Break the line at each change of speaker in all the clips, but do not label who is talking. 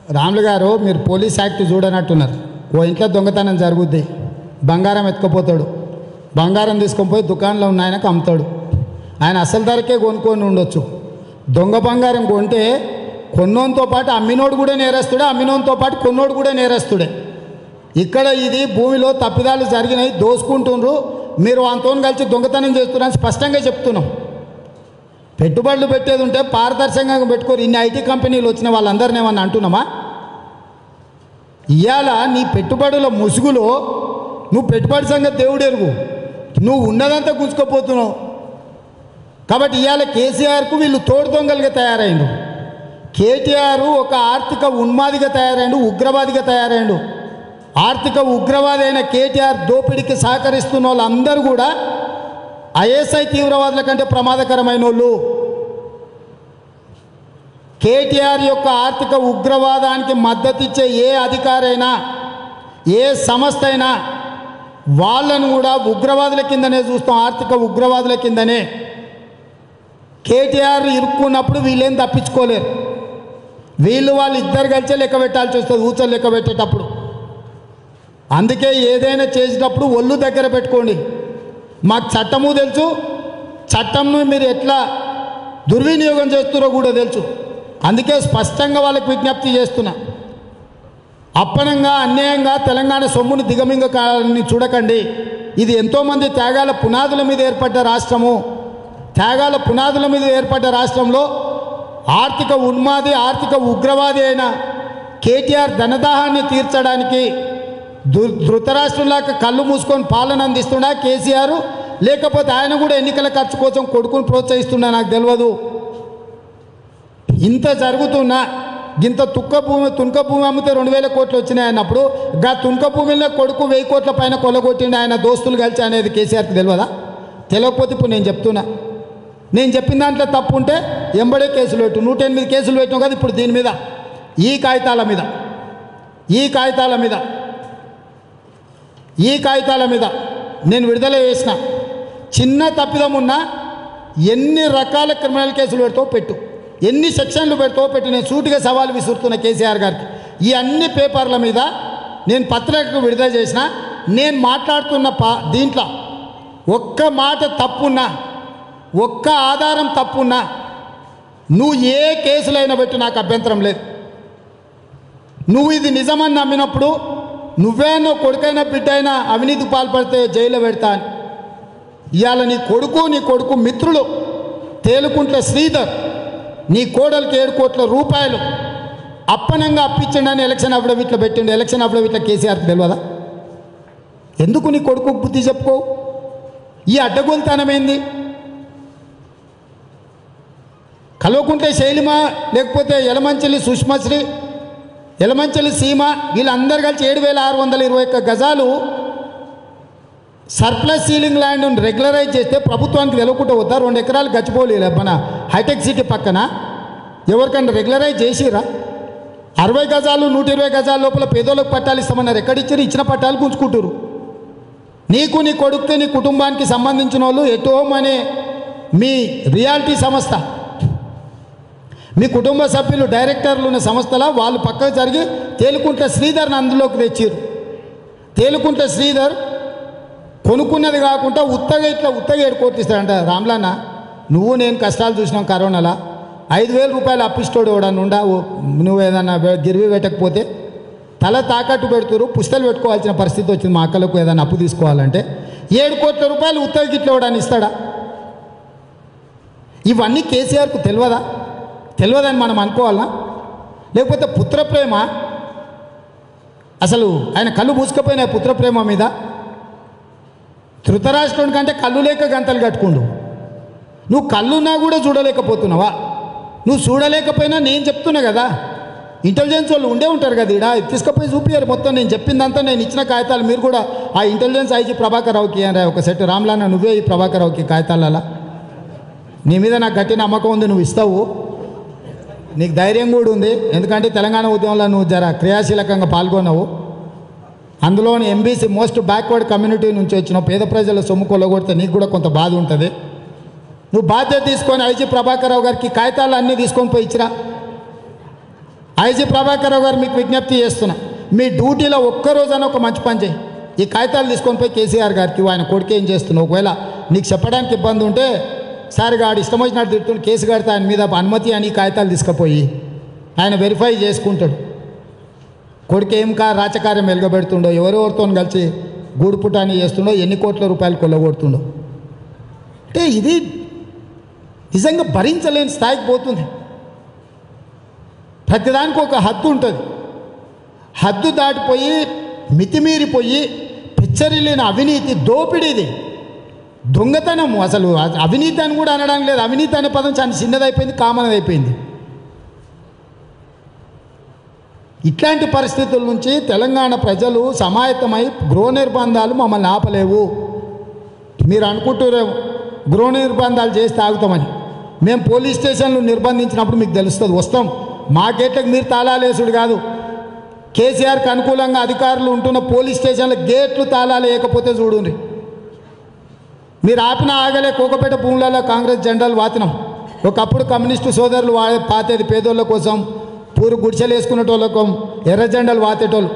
రాములు గారు మీరు police act చూడనట్టున్నారు ఓ ఇంట్లో దొంగతనం జరుగుద్ది బంగారం ఎత్తుకుపోతాడు బంగారం తీసుకొని పోయి దుకాణంలో ఉన్న ఆయనకు అమ్ముతాడు ఆయన అసలు ధరకే కొనుక్కొని ఉండొచ్చు దొంగ బంగారం కొంటే కొన్నోనితో పాటు అమ్మినోడు కూడా నేరస్తుడే అమ్మినోనితో పాటు కొన్నోడు కూడా నేరస్తుడే ఇక్కడ ఇది భూమిలో తప్పిదాలు జరిగినాయి దోసుకుంటుండ్రు మీరు వాళ్ళతో కలిసి దొంగతనం చేస్తున్నారని స్పష్టంగా చెప్తున్నాం పెట్టుబడులు పెట్టేది ఉంటే పారదర్శకంగా పెట్టుకోరు ఇన్ని ఐటీ కంపెనీలు వచ్చిన వాళ్ళందరినీ ఏమన్నా అంటున్నామా ఇవాళ నీ పెట్టుబడుల ముసుగులో నువ్వు పెట్టుబడి సంగతి దేవుడు ఎరుగు నువ్వు ఉన్నదంతా గుంజుకోపోతున్నావు కాబట్టి ఇవాళ కేసీఆర్కు వీళ్ళు తోడు దొంగలుగా తయారైండు కేటీఆర్ ఒక ఆర్థిక ఉన్మాదిగా తయారైండు ఉగ్రవాదిగా తయారైండు ఆర్థిక ఉగ్రవాది అయిన కేటీఆర్ దోపిడీకి సహకరిస్తున్న వాళ్ళందరూ కూడా ఐఎస్ఐ తీవ్రవాదుల కంటే ప్రమాదకరమైన వాళ్ళు కేటీఆర్ యొక్క ఆర్థిక ఉగ్రవాదానికి మద్దతిచ్చే ఏ అధికారైనా ఏ సంస్థ అయినా వాళ్ళను కూడా ఉగ్రవాదుల కిందనే చూస్తాం ఆర్థిక ఉగ్రవాదుల కిందనే కేటీఆర్ ఇరుక్కున్నప్పుడు వీళ్ళేం తప్పించుకోలేరు వీళ్ళు వాళ్ళు ఇద్దరు కలిసే లెక్క పెట్టాల్సి వస్తుంది ఊచలు లెక్క పెట్టేటప్పుడు అందుకే ఏదైనా చేసేటప్పుడు ఒళ్ళు దగ్గర పెట్టుకోండి మాకు చట్టము తెలుసు చట్టంను మీరు ఎట్లా దుర్వినియోగం చేస్తున్నారో కూడా తెలుసు అందుకే స్పష్టంగా వాళ్ళకి విజ్ఞప్తి చేస్తున్నా అప్పనంగా అన్యాయంగా తెలంగాణ సొమ్మును దిగమింగ కాలని చూడకండి ఇది ఎంతోమంది త్యాగాల పునాదుల మీద ఏర్పడ్డ రాష్ట్రము త్యాగాల పునాదుల మీద ఏర్పడ్డ రాష్ట్రంలో ఆర్థిక ఉన్మాది ఆర్థిక ఉగ్రవాది అయిన కేటీఆర్ ధనదాహాన్ని తీర్చడానికి ధృ ధృతరాష్ట్రంలాగా కళ్ళు మూసుకొని పాలన అందిస్తున్నా కేసీఆర్ లేకపోతే ఆయన కూడా ఎన్నికల ఖర్చు కోసం కొడుకుని ప్రోత్సహిస్తున్నా నాకు తెలియదు ఇంత జరుగుతున్నా ఇంత తుక్క భూమి తునక భూమి అమ్మితే రెండు వేల కోట్లు వచ్చినాయి అన్నప్పుడు గా తునక భూమిలో కొడుకు వెయ్యి కోట్ల పైన కొలగొట్టిండు ఆయన దోస్తులు కలిసి అనేది కేసీఆర్కి తెలియదా తెలియకపోతే ఇప్పుడు నేను చెప్తున్నా నేను చెప్పిన దాంట్లో తప్పు ఉంటే ఎంబడే కేసులు పెట్టు నూట ఎనిమిది కేసులు పెట్టాం కదా ఇప్పుడు దీని మీద ఈ కాగితాల మీద ఈ కాగితాల మీద ఈ కాగితాల మీద నేను విడుదల చేసిన చిన్న తప్పిదం ఉన్నా ఎన్ని రకాల క్రిమినల్ కేసులు పెడతావు పెట్టు ఎన్ని సెక్షన్లు పెడతావు పెట్టు నేను సూటిగా సవాల్ విసురుతున్న కేసీఆర్ గారికి ఈ అన్ని పేపర్ల మీద నేను పత్రికకు విడుదల చేసిన నేను మాట్లాడుతున్న పా దీంట్లో ఒక్క మాట తప్పున్నా ఒక్క ఆధారం తప్పున్నా నువ్వు ఏ కేసులైనా పెట్టు నాకు అభ్యంతరం లేదు నువ్వు ఇది నిజమని నమ్మినప్పుడు నువ్వే నువ్వు కొడుకైనా బిడ్డ అయినా అవినీతికి పాల్పడితే జైల్లో పెడతా అని ఇవాళ నీ కొడుకు నీ కొడుకు మిత్రులు తేలుకుంట్ల శ్రీధర్ నీ కోడలికి ఏడు కోట్ల రూపాయలు అప్పనంగా అప్పించండి ఎలక్షన్ అఫిడవిట్లో పెట్టిండు ఎలక్షన్ అఫిడవిట్లో కేసీఆర్కి తెలియదా ఎందుకు నీ కొడుకు బుద్ధి చెప్పుకో ఈ అడ్డగొంతనం ఏంది కల్వకుంటే శైలిమ లేకపోతే యలమంచలి సుష్మశ్రీ యలమంచలి సీమ వీళ్ళందరూ కలిసి ఏడు వేల ఆరు వందల ఇరవై ఒక్క గజాలు సర్ప్లస్ సీలింగ్ ల్యాండ్ రెగ్యులరైజ్ చేస్తే ప్రభుత్వానికి తెలవకుండా వద్దా రెండు ఎకరాలు గచ్చిపోలేదు మన హైటెక్ సిటీ పక్కన ఎవరికైనా రెగ్యులరైజ్ చేసిరా అరవై గజాలు నూట ఇరవై గజాల లోపల పేదోళ్ళకి పట్టాలు ఇస్తామన్నారు ఎక్కడిచ్చారు ఇచ్చిన పట్టాలు గుంజుకుంటారు నీకు నీ కొడుక్కి నీ కుటుంబానికి సంబంధించిన వాళ్ళు ఎటోమ్ అనే మీ రియాలిటీ సంస్థ మీ కుటుంబ సభ్యులు డైరెక్టర్లు ఉన్న సంస్థల వాళ్ళు పక్కకు జరిగి తేలుకుంట శ్రీధర్ని అందులోకి తెచ్చారు తేలుకుంట శ్రీధర్ కొనుక్కున్నది కాకుండా ఉత్తగా ఇట్లా ఉత్తగా ఏడు కోట్లు ఇస్తాడంట రామ్లాన్న నువ్వు నేను కష్టాలు చూసినాం కరోనాలో ఐదు వేల రూపాయలు అప్పిస్తోడు ఎవడన్నా ఉండా ఓ, నువ్వు ఏదన్నా వే- గిరివి పెట్టకపోతే తల తాకట్టు పెడుతురు పుస్తలు పెట్టుకోవాల్సిన పరిస్థితి వచ్చింది మా అక్కలకు ఏదైనా అప్పు తీసుకోవాలంటే ఏడు కోట్ల రూపాయలు ఉత్తగా గిట్ల ఎవడని ఇస్తాడా ఇవన్నీ కేసీఆర్కు తెలియదా తెలియదని మనం అనుకోవాలనా లేకపోతే పుత్రప్రేమ అసలు ఆయన కళ్ళు మూసుకపోయిన పుత్రప్రేమ మీద ధృతరాష్ట్రుని కంటే కళ్ళు లేక గంతలు కట్టుకుండు నువ్వు కళ్ళున్నా కూడా చూడలేకపోతున్నావా నువ్వు చూడలేకపోయినా నేను చెప్తున్నా కదా ఇంటెలిజెన్స్ వాళ్ళు ఉండే ఉంటారు కదా ఇడా తీసుకుపోయి చూపించారు మొత్తం నేను చెప్పిందంతా నేను ఇచ్చిన కాగితాలు మీరు కూడా ఆ ఇంటెలిజెన్స్ ఐజీ ప్రభాకర్ రావుకి అని ఒక సెట్ రామ్లాన్న నువ్వే ఈ ప్రభాకర్ రావుకి కాగితాలలా నీ మీద నాకు గట్టి నమ్మకం ఉంది నువ్వు ఇస్తావు నీకు ధైర్యం కూడా ఉంది ఎందుకంటే తెలంగాణ ఉద్యమంలో నువ్వు జర క్రియాశీలకంగా పాల్గొన్నావు అందులోని ఎంబీసీ మోస్ట్ బ్యాక్వర్డ్ కమ్యూనిటీ నుంచి వచ్చిన పేద ప్రజల సొమ్ము కొల్లగొడితే నీకు కూడా కొంత బాధ ఉంటుంది నువ్వు బాధ్యత తీసుకొని ఐజీ ప్రభాకర్ రావు గారికి కాగితాలు అన్నీ తీసుకొని పోయి ఇచ్చిరా ఐజీ ప్రభాకర్ రావు గారు మీకు విజ్ఞప్తి చేస్తున్నా మీ డ్యూటీలో ఒక్కరోజైనా ఒక మంచి పని చేయి ఈ కాగితాలు తీసుకొని పోయి కేసీఆర్ గారికి ఆయన కొడుకు ఏం చేస్తున్నావు ఒకవేళ నీకు చెప్పడానికి ఇబ్బంది ఉంటే సార్ గాడు ఇష్టం వచ్చినట్టు తిడుతుంటే కేసు కడితే ఆయన మీద అనుమతి అని ఈ కాగితాలు తీసుకుపోయి ఆయన వెరిఫై చేసుకుంటాడు కొడుకు ఏం కా రాచకార్యం వెలుగబెడుతుండో ఎవరెవరితో కలిసి గూడు పుటాని చేస్తుండో ఎన్ని కోట్ల రూపాయలు కొల్లగొడుతుండో అంటే ఇది నిజంగా భరించలేని స్థాయికి పోతుంది ప్రతిదానికి ఒక హద్దు ఉంటుంది హద్దు దాటిపోయి మితిమీరిపోయి పిచ్చరిల్లిన అవినీతి దోపిడీది దొంగతనం అసలు అ- అవినీతి అని కూడా అనడానికి లేదు అవినీతి అనే పదం చాలా చిన్నదైపోయింది కామన్ అయిపోయింది ఇట్లాంటి పరిస్థితుల నుంచి తెలంగాణ ప్రజలు సమాయత్తమై గృహ నిర్బంధాలు మమ్మల్ని ఆపలేవు మీరు అనుకుంటురేమో గృహ నిర్బంధాలు చేస్తే ఆగుతామని మేము పోలీస్ స్టేషన్లు నిర్బంధించినప్పుడు మీకు తెలుస్తుంది వస్తాం మా గేట్లకు మీరు తాళాలేసుడు కాదు కేసీఆర్కి అనుకూలంగా అధికారులు ఉంటున్న పోలీస్ స్టేషన్ల గేట్లు తాళాలు వేయకపోతే చూడండి మీరు ఆపిన ఆగలే కోకపేట భూములలో కాంగ్రెస్ జెండాలు వాతినాం ఒకప్పుడు కమ్యూనిస్టు సోదరులు వాడే పాతేది పేదోళ్ళ కోసం పూరు గుడిసెలు వేసుకునేటోళ్ళకం ఎర్ర జెండాలు వాతేటోళ్ళు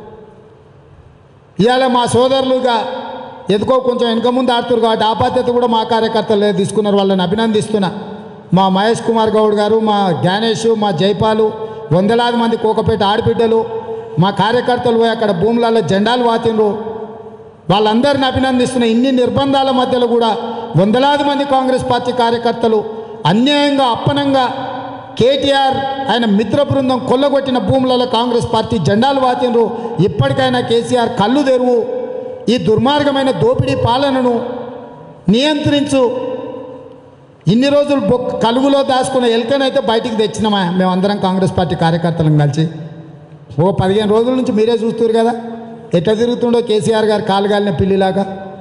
ఇవాళ మా సోదరులుగా ఎదుకో కొంచెం వెనక ముందు ఆడుతున్నారు కాబట్టి ఆ బాధ్యత కూడా మా కార్యకర్తలు తీసుకున్నారు వాళ్ళని అభినందిస్తున్నా మా మహేష్ కుమార్ గౌడ్ గారు మా జ్ఞానేష్ మా జైపాలు వందలాది మంది కోకపేట ఆడబిడ్డలు మా కార్యకర్తలు పోయి అక్కడ భూములలో జెండాలు వాతిండ్రు వాళ్ళందరిని అభినందిస్తున్న ఇన్ని నిర్బంధాల మధ్యలో కూడా వందలాది మంది కాంగ్రెస్ పార్టీ కార్యకర్తలు అన్యాయంగా అప్పనంగా కేటీఆర్ ఆయన మిత్ర బృందం కొల్లగొట్టిన భూములలో కాంగ్రెస్ పార్టీ జెండాలు వాతిండ్రు ఇప్పటికైనా కేసీఆర్ కళ్ళు తెరువు ఈ దుర్మార్గమైన దోపిడీ పాలనను నియంత్రించు ఇన్ని రోజులు బొక్ కలుగులో దాచుకున్న ఎలుకనైతే బయటికి తెచ్చినామా మేమందరం కాంగ్రెస్ పార్టీ కార్యకర్తలను కలిసి ఓ పదిహేను రోజుల నుంచి మీరే చూస్తారు కదా ఎట్లా తిరుగుతుండో కేసీఆర్ గారు కాలుగాలిన పిల్లిలాగా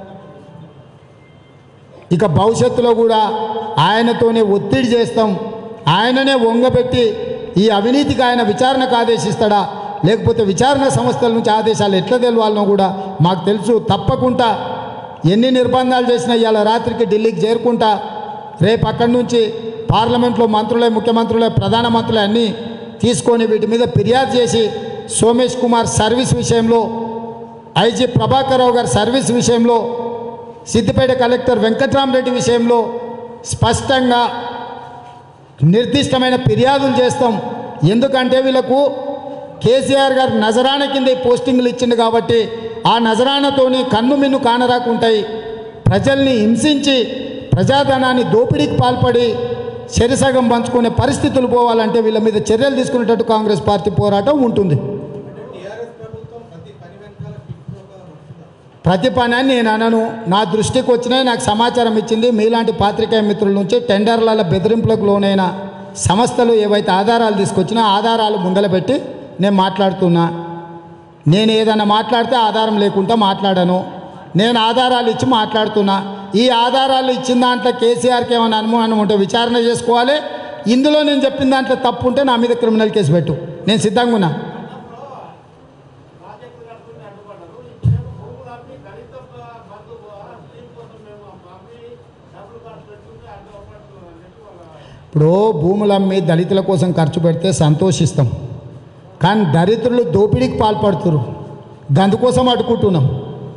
ఇక భవిష్యత్తులో కూడా ఆయనతోనే ఒత్తిడి చేస్తాం ఆయననే వంగబెట్టి ఈ అవినీతికి ఆయన విచారణకు ఆదేశిస్తాడా లేకపోతే విచారణ సంస్థల నుంచి ఆదేశాలు ఎట్లా తెలవాలనో కూడా మాకు తెలుసు తప్పకుండా ఎన్ని నిర్బంధాలు చేసినా ఇవాళ రాత్రికి ఢిల్లీకి చేరుకుంటా రేపు అక్కడి నుంచి పార్లమెంట్లో మంత్రులే ముఖ్యమంత్రులే ప్రధానమంత్రులే అన్నీ తీసుకొని వీటి మీద ఫిర్యాదు చేసి సోమేష్ కుమార్ సర్వీస్ విషయంలో ఐజీ ప్రభాకర్ రావు గారి సర్వీస్ విషయంలో సిద్దిపేట కలెక్టర్ వెంకట్రామరెడ్డి విషయంలో స్పష్టంగా నిర్దిష్టమైన ఫిర్యాదులు చేస్తాం ఎందుకంటే వీళ్ళకు కేసీఆర్ గారు నజరాన కింద ఈ పోస్టింగ్లు ఇచ్చిండు కాబట్టి ఆ నజరానతోని కన్ను మిన్ను కానరాకుంటాయి ప్రజల్ని హింసించి ప్రజాధనాన్ని దోపిడీకి పాల్పడి చెరిసగం పంచుకునే పరిస్థితులు పోవాలంటే వీళ్ళ మీద చర్యలు తీసుకునేటట్టు కాంగ్రెస్ పార్టీ పోరాటం ఉంటుంది ప్రతి పని అని నేను అనను నా దృష్టికి వచ్చినాయి నాకు సమాచారం ఇచ్చింది మీలాంటి పాత్రికేయ మిత్రుల నుంచి టెండర్ల బెదిరింపులకు లోనైన సంస్థలు ఏవైతే ఆధారాలు తీసుకొచ్చినా ఆధారాలు ముందల పెట్టి నేను మాట్లాడుతున్నా నేను ఏదైనా మాట్లాడితే ఆధారం లేకుండా మాట్లాడను నేను ఆధారాలు ఇచ్చి మాట్లాడుతున్నా ఈ ఆధారాలు ఇచ్చిన దాంట్లో కేసీఆర్కి ఏమైనా అనుమానం ఉంటే విచారణ చేసుకోవాలి ఇందులో నేను చెప్పిన దాంట్లో తప్పు ఉంటే నా మీద క్రిమినల్ కేసు పెట్టు నేను సిద్ధంగా ఉన్నా ఇప్పుడు భూములు అమ్మి దళితుల కోసం ఖర్చు పెడితే సంతోషిస్తాం కానీ దరిద్రులు దోపిడీకి పాల్పడుతున్నారు అందుకోసం అడుకుంటున్నాం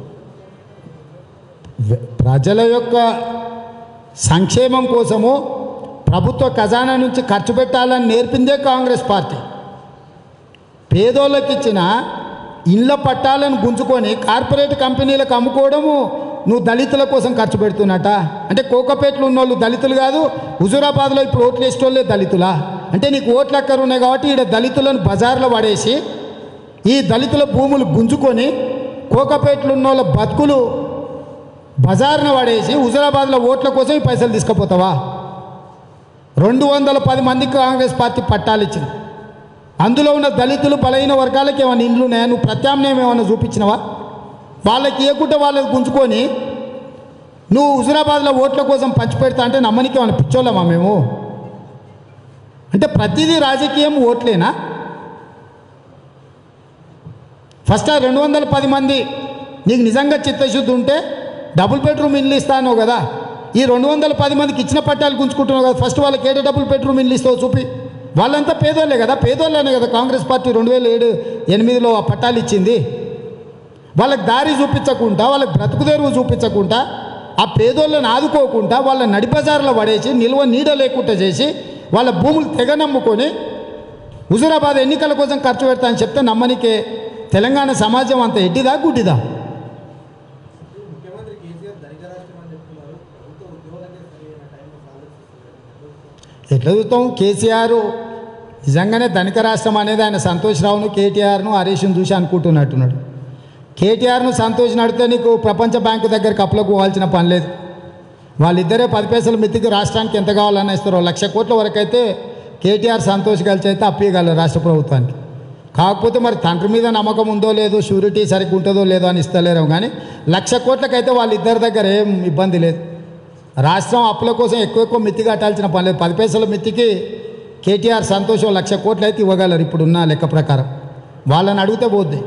వె- ప్రజల యొక్క సంక్షేమం కోసము ప్రభుత్వ ఖజానా నుంచి ఖర్చు పెట్టాలని నేర్పిందే కాంగ్రెస్ పార్టీ పేదోళ్ళకి ఇచ్చిన ఇళ్ళ పట్టాలను గుంజుకొని కార్పొరేట్ కంపెనీలకు అమ్ముకోవడము నువ్వు దళితుల కోసం ఖర్చు పెడుతున్నట అంటే కోకపేటలో ఉన్నోళ్ళు దళితులు కాదు హుజూరాబాద్లో ఇప్పుడు ఓట్లు వేసేటోళ్ళే దళితులా అంటే నీకు ఓట్లు అక్కరు ఉన్నాయి కాబట్టి ఈడ దళితులను బజార్లో పడేసి ఈ దళితుల భూములు గుంజుకొని కోకపేటలో ఉన్నోళ్ళ బతుకులు బజార్న పడేసి హుజూరాబాద్లో ఓట్ల కోసం ఈ పైసలు తీసుకుపోతావా రెండు వందల పది మందికి కాంగ్రెస్ పార్టీ పట్టాలు ఇచ్చింది అందులో ఉన్న దళితులు బలహీన వర్గాలకు ఏమైనా ఇండ్లు ఉన్నాయా నువ్వు ప్రత్యామ్నాయం ఏమైనా చూపించినవా వాళ్ళకి ఏకుంటే వాళ్ళకి గుంజుకొని నువ్వు హుజురాబాద్లో ఓట్ల కోసం పంచిపెడతా అంటే నమ్మనికి ఏమైనా పిచ్చోళ్ళమా మేము అంటే ప్రతిదీ రాజకీయం ఓట్లేనా ఫస్ట్ ఆ రెండు వందల పది మంది నీకు నిజంగా చిత్తశుద్ధి ఉంటే డబుల్ బెడ్రూమ్ ఇల్లు ఇస్తాను కదా ఈ రెండు వందల పది మందికి ఇచ్చిన పట్టాలు గుంజుకుంటున్నావు కదా ఫస్ట్ వాళ్ళకి ఏడే డబుల్ బెడ్రూమ్ ఇల్లు ఇస్తావు చూపి వాళ్ళంతా పేదోళ్ళే కదా పేదోళ్ళనే కదా కాంగ్రెస్ పార్టీ రెండు వేల ఏడు ఎనిమిదిలో ఆ పట్టాలు ఇచ్చింది వాళ్ళకి దారి చూపించకుండా వాళ్ళకి బ్రతుకుదెరువు చూపించకుండా ఆ పేదోళ్ళని ఆదుకోకుండా వాళ్ళ నడిబజార్లో పడేసి నిల్వ నీడ లేకుండా చేసి వాళ్ళ భూములు తెగ నమ్ముకొని హుజురాబాద్ ఎన్నికల కోసం ఖర్చు పెడతా అని చెప్తే నమ్మనికే తెలంగాణ సమాజం అంత ఎడ్డిదా గుడ్డిదా
ముఖ్యమంత్రి కేసీఆర్ ధనిక రాష్ట్రం అని చెప్తున్నారు ప్రభుత్వ ఉద్యోగులకే సరైన టైంలో సాలరీ
ఎట్లా చూస్తాం కేసీఆర్ నిజంగానే ధనిక రాష్ట్రం అనేది ఆయన సంతోష్ రావును కేటీఆర్ను హరీష్ను చూసి అనుకుంటున్నట్టున్నాడు కేటీఆర్ను సంతోష్ నడితే నీకు ప్రపంచ బ్యాంకు దగ్గరికి అప్పులకు పోవాల్సిన పని లేదు వాళ్ళిద్దరే పది పైసల మితికి రాష్ట్రానికి ఎంత కావాలని ఇస్తారో లక్ష కోట్ల వరకు అయితే కేటీఆర్ సంతోష్ కలిసి అయితే అప్పియగలరు రాష్ట్ర ప్రభుత్వానికి కాకపోతే మరి తండ్రి మీద నమ్మకం ఉందో లేదో షూరిటీ సరిగ్గా ఉంటుందో లేదో అని ఇస్తలేరు కానీ లక్ష కోట్లకైతే వాళ్ళిద్దరి దగ్గర ఏం ఇబ్బంది లేదు రాష్ట్రం అప్పుల కోసం ఎక్కువ ఎక్కువ మిత్తి కట్టాల్సిన పని లేదు పది పైసల మిత్తికి కేటీఆర్ సంతోషం లక్ష కోట్లు అయితే ఇవ్వగలరు ఇప్పుడున్న లెక్క ప్రకారం వాళ్ళని అడిగితే పోద్ది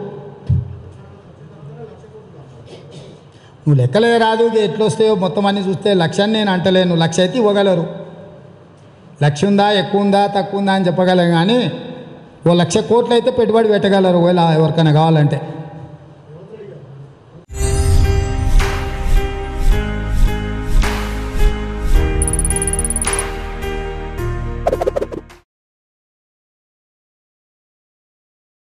నువ్వు లెక్కలే రాదు ఇక ఎట్లా వస్తాయో మొత్తం అన్ని చూస్తే లక్షని నేను అంటలేను లక్ష అయితే ఇవ్వగలరు లక్ష ఉందా ఎక్కువ ఉందా తక్కువ ఉందా అని చెప్పగలను కానీ ఓ లక్ష కోట్లు అయితే పెట్టుబడి పెట్టగలరు ఒకవేళ ఎవరికైనా కావాలంటే